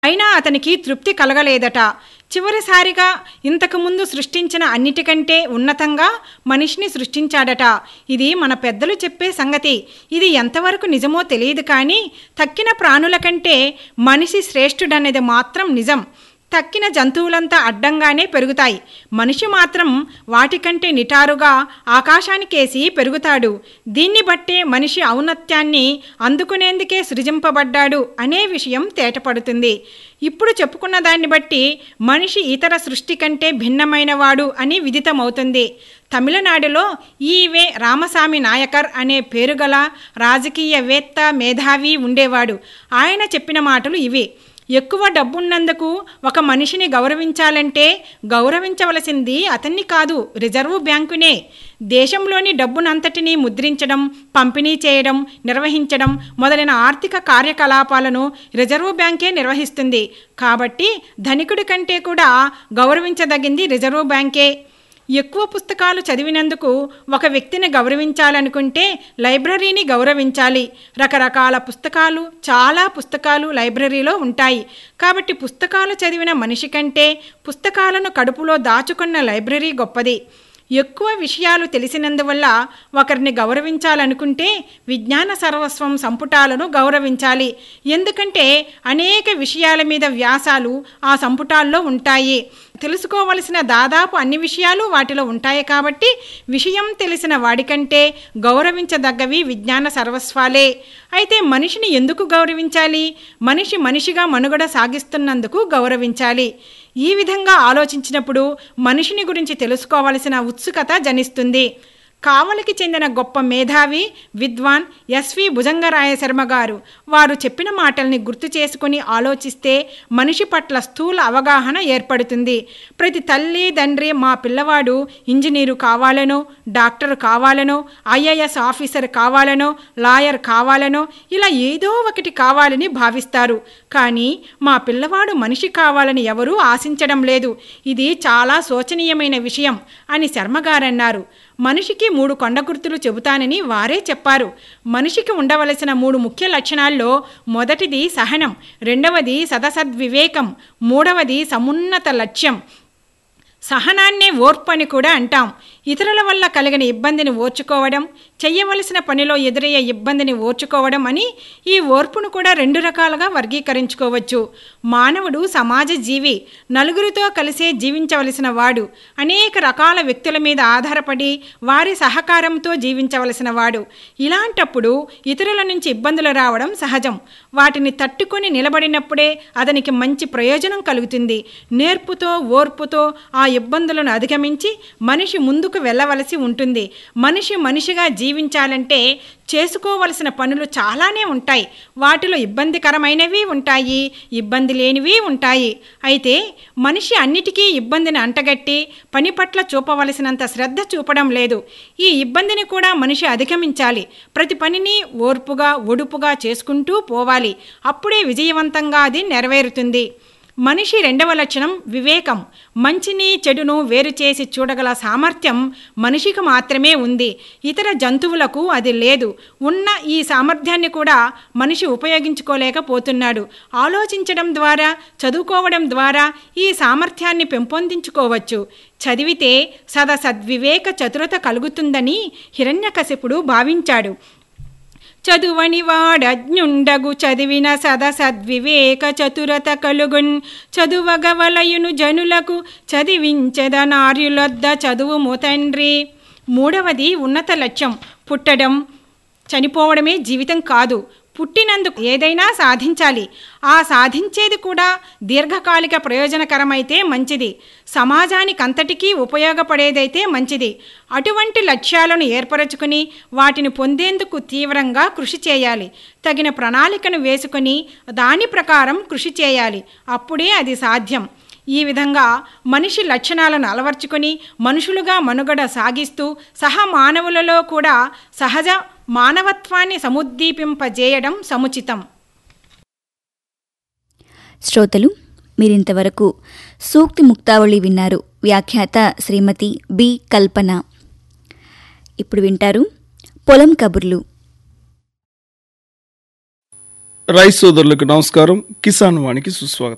అయినా అతనికి తృప్తి కలగలేదట చివరిసారిగా ఇంతకుముందు సృష్టించిన అన్నిటికంటే ఉన్నతంగా మనిషిని సృష్టించాడట ఇది మన పెద్దలు చెప్పే సంగతి ఇది ఎంతవరకు నిజమో తెలియదు కానీ తక్కిన ప్రాణుల కంటే మనిషి శ్రేష్ఠుడనేది మాత్రం నిజం తక్కిన జంతువులంతా అడ్డంగానే పెరుగుతాయి మనిషి మాత్రం వాటికంటే నిటారుగా ఆకాశానికేసి పెరుగుతాడు దీన్ని బట్టే మనిషి ఔన్నత్యాన్ని అందుకునేందుకే సృజింపబడ్డాడు అనే విషయం తేటపడుతుంది ఇప్పుడు చెప్పుకున్న దాన్ని బట్టి మనిషి ఇతర సృష్టి కంటే భిన్నమైనవాడు అని విదితమవుతుంది తమిళనాడులో ఈవే రామస్వామి నాయకర్ అనే పేరుగల రాజకీయవేత్త మేధావి ఉండేవాడు ఆయన చెప్పిన మాటలు ఇవి ఎక్కువ డబ్బున్నందుకు ఒక మనిషిని గౌరవించాలంటే గౌరవించవలసింది అతన్ని కాదు రిజర్వు బ్యాంకునే దేశంలోని డబ్బునంతటినీ ముద్రించడం పంపిణీ చేయడం నిర్వహించడం మొదలైన ఆర్థిక కార్యకలాపాలను రిజర్వు బ్యాంకే నిర్వహిస్తుంది కాబట్టి ధనికుడి కంటే కూడా గౌరవించదగింది రిజర్వు బ్యాంకే ఎక్కువ పుస్తకాలు చదివినందుకు ఒక వ్యక్తిని గౌరవించాలనుకుంటే లైబ్రరీని గౌరవించాలి రకరకాల పుస్తకాలు చాలా పుస్తకాలు లైబ్రరీలో ఉంటాయి కాబట్టి పుస్తకాలు చదివిన మనిషి కంటే పుస్తకాలను కడుపులో దాచుకున్న లైబ్రరీ గొప్పది ఎక్కువ విషయాలు తెలిసినందువల్ల ఒకరిని గౌరవించాలనుకుంటే విజ్ఞాన సర్వస్వం సంపుటాలను గౌరవించాలి ఎందుకంటే అనేక విషయాల మీద వ్యాసాలు ఆ సంపుటాల్లో ఉంటాయి తెలుసుకోవలసిన దాదాపు అన్ని విషయాలు వాటిలో ఉంటాయి కాబట్టి విషయం తెలిసిన వాడికంటే గౌరవించదగ్గవి విజ్ఞాన సర్వస్వాలే అయితే మనిషిని ఎందుకు గౌరవించాలి మనిషి మనిషిగా మనుగడ సాగిస్తున్నందుకు గౌరవించాలి ఈ విధంగా ఆలోచించినప్పుడు మనిషిని గురించి తెలుసుకోవలసిన ఉత్సుకత జనిస్తుంది కావలికి చెందిన గొప్ప మేధావి విద్వాన్ ఎస్వి భుజంగరాయ శర్మ గారు వారు చెప్పిన మాటల్ని గుర్తు చేసుకుని ఆలోచిస్తే మనిషి పట్ల స్థూల అవగాహన ఏర్పడుతుంది ప్రతి తల్లి తండ్రి మా పిల్లవాడు ఇంజనీరు కావాలనో డాక్టర్ కావాలనో ఐఏఎస్ ఆఫీసర్ కావాలనో లాయర్ కావాలనో ఇలా ఏదో ఒకటి కావాలని భావిస్తారు కానీ మా పిల్లవాడు మనిషి కావాలని ఎవరూ ఆశించడం లేదు ఇది చాలా శోచనీయమైన విషయం అని శర్మగారన్నారు మనిషికి మూడు కొండ గుర్తులు చెబుతానని వారే చెప్పారు మనిషికి ఉండవలసిన మూడు ముఖ్య లక్షణాల్లో మొదటిది సహనం రెండవది సదసద్వివేకం మూడవది సమున్నత లక్ష్యం సహనాన్నే ఓర్పు అని కూడా అంటాం ఇతరుల వల్ల కలిగిన ఇబ్బందిని ఓర్చుకోవడం చెయ్యవలసిన పనిలో ఎదురయ్యే ఇబ్బందిని ఓర్చుకోవడం అని ఈ ఓర్పును కూడా రెండు రకాలుగా వర్గీకరించుకోవచ్చు మానవుడు సమాజ జీవి నలుగురితో కలిసే జీవించవలసిన వాడు అనేక రకాల వ్యక్తుల మీద ఆధారపడి వారి సహకారంతో జీవించవలసిన వాడు ఇలాంటప్పుడు ఇతరుల నుంచి ఇబ్బందులు రావడం సహజం వాటిని తట్టుకొని నిలబడినప్పుడే అతనికి మంచి ప్రయోజనం కలుగుతుంది నేర్పుతో ఓర్పుతో ఆ ఇబ్బందులను అధిగమించి మనిషి ముందుకు వెళ్ళవలసి ఉంటుంది మనిషి మనిషిగా జీవించాలంటే చేసుకోవలసిన పనులు చాలానే ఉంటాయి వాటిలో ఇబ్బందికరమైనవి ఉంటాయి ఇబ్బంది లేనివి ఉంటాయి అయితే మనిషి అన్నిటికీ ఇబ్బందిని అంటగట్టి పని పట్ల చూపవలసినంత శ్రద్ధ చూపడం లేదు ఈ ఇబ్బందిని కూడా మనిషి అధిగమించాలి ప్రతి పనిని ఓర్పుగా ఒడుపుగా చేసుకుంటూ పోవాలి అప్పుడే విజయవంతంగా అది నెరవేరుతుంది మనిషి రెండవ లక్షణం వివేకం మంచిని చెడును వేరు చేసి చూడగల సామర్థ్యం మనిషికి మాత్రమే ఉంది ఇతర జంతువులకు అది లేదు ఉన్న ఈ సామర్థ్యాన్ని కూడా మనిషి ఉపయోగించుకోలేకపోతున్నాడు ఆలోచించడం ద్వారా చదువుకోవడం ద్వారా ఈ సామర్థ్యాన్ని పెంపొందించుకోవచ్చు చదివితే సదసద్వివేక చతురత కలుగుతుందని హిరణ్యకశిపుడు భావించాడు చదువని వాడజ్ఞుండగు చదివిన సదసద్వివేక చతురత కలుగున్ చదువగవలయును జనులకు చదివించెద నార్యులొద్ద చదువు తండ్రి మూడవది ఉన్నత లక్ష్యం పుట్టడం చనిపోవడమే జీవితం కాదు పుట్టినందుకు ఏదైనా సాధించాలి ఆ సాధించేది కూడా దీర్ఘకాలిక ప్రయోజనకరమైతే మంచిది సమాజానికి అంతటికీ ఉపయోగపడేదైతే మంచిది అటువంటి లక్ష్యాలను ఏర్పరచుకుని వాటిని పొందేందుకు తీవ్రంగా కృషి చేయాలి తగిన ప్రణాళికను వేసుకుని దాని ప్రకారం కృషి చేయాలి అప్పుడే అది సాధ్యం ఈ విధంగా మనిషి లక్షణాలను అలవర్చుకొని మనుషులుగా మనుగడ సాగిస్తూ సహ మానవులలో కూడా సహజ మానవత్వాన్ని సముద్దీపింపజేయడం సముచితం శ్రోతలు మీరింతవరకు సూక్తి ముక్తావళి విన్నారు వ్యాఖ్యాత శ్రీమతి బి కల్పన ఇప్పుడు వింటారు పొలం కబుర్లు రైస్ సోదరులకు నమస్కారం కిసాన్ వాణికి సుస్వాగతం